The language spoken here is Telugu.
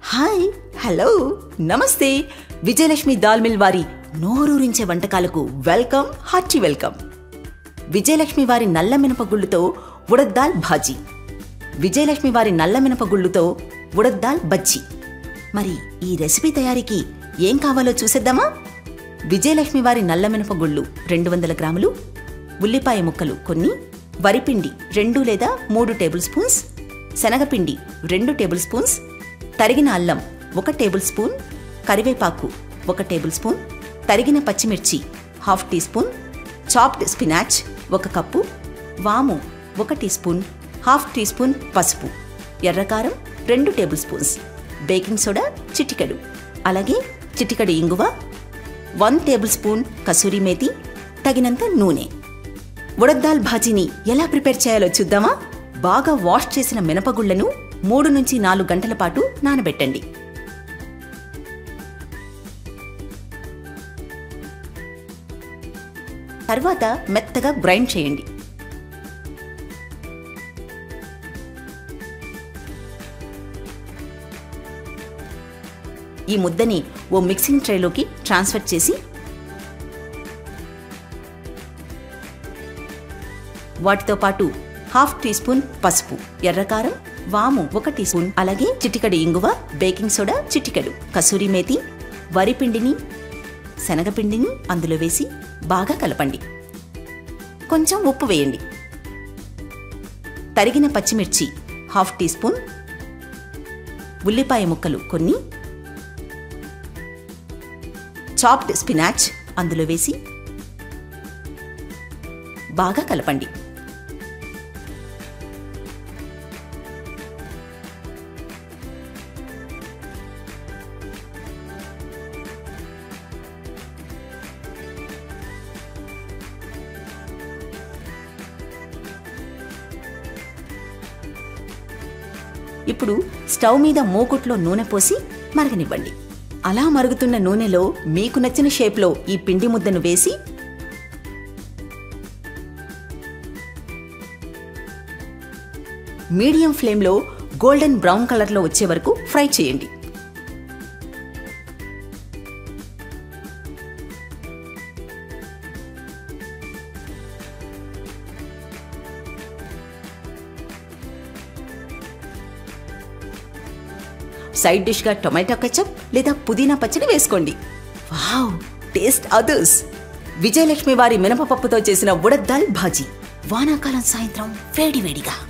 హాయ్ హలో నమస్తే విజయలక్ష్మి దాల్ మిల్ వారి నోరూరించే వంటకాలకు వెల్కమ్ హార్టీ వెల్కమ్ విజయలక్ష్మి వారి నల్ల మినపగుళ్ళుతో ఉడద్ దాల్ భాజీ విజయలక్ష్మి వారి నల్ల మినపగుళ్ళుతో ఉడద్ దాల్ బజ్జీ మరి ఈ రెసిపీ తయారీకి ఏం కావాలో చూసేద్దామా విజయలక్ష్మి వారి నల్ల మినపగుళ్ళు రెండు వందల గ్రాములు ఉల్లిపాయ ముక్కలు కొన్ని వరిపిండి రెండు లేదా మూడు టేబుల్ స్పూన్స్ శనగపిండి రెండు టేబుల్ స్పూన్స్ తరిగిన అల్లం ఒక టేబుల్ స్పూన్ కరివేపాకు ఒక టేబుల్ స్పూన్ తరిగిన పచ్చిమిర్చి half teaspoon chopped spinach ఒక కప్పు వాము ఒక teaspoon half teaspoon పసుపు ఎర్రకారం రెండు టేబుల్ స్పూన్స్ బేకింగ్ సోడా చిటికెడు అలాగే చిటికెడు ఇంగువ one tablespoon kasuri methi తగినంత నూనె ఉడద్దాల్ భాజీని ఎలా ప్రిపేర్ చేయాలో చూద్దామా బాగా వాష్ చేసిన మినపగుళ్లను మూడు నుంచి నాలుగు గంటల పాటు నానబెట్టండి తర్వాత మెత్తగా గ్రైండ్ చేయండి ఈ ముద్దని ఓ మిక్సింగ్ ట్రేలోకి ట్రాన్స్ఫర్ చేసి వాటితో పాటు హాఫ్ టీ స్పూన్ పసుపు ఎర్రకారం వాము ఒక టీ స్పూన్ అలాగే చిటికెడు ఇంగువ బేకింగ్ సోడా చిటికెడు కసూరి మేతి వరిపిండిని శనగపిండిని అందులో వేసి బాగా కలపండి కొంచెం ఉప్పు వేయండి తరిగిన పచ్చిమిర్చి హాఫ్ టీ స్పూన్ ఉల్లిపాయ ముక్కలు కొన్ని చాప్డ్ స్పినాచ్ అందులో వేసి బాగా కలపండి ఇప్పుడు స్టవ్ మీద మూకుట్లో నూనె పోసి మరగనివ్వండి అలా మరుగుతున్న నూనెలో మీకు నచ్చిన షేప్లో ఈ పిండి ముద్దను వేసి మీడియం ఫ్లేమ్లో గోల్డెన్ బ్రౌన్ కలర్లో వచ్చే వరకు ఫ్రై చేయండి సైడ్ డిష్గా టొమాటో కెచప్ లేదా పుదీనా పచ్చడి వేసుకోండి వావ్ టేస్ట్ అదర్స్ విజయలక్ష్మి వారి మినపపప్పుతో చేసిన ఉడద్దాల్ భాజీ వానాకాలం సాయంత్రం వేడివేడిగా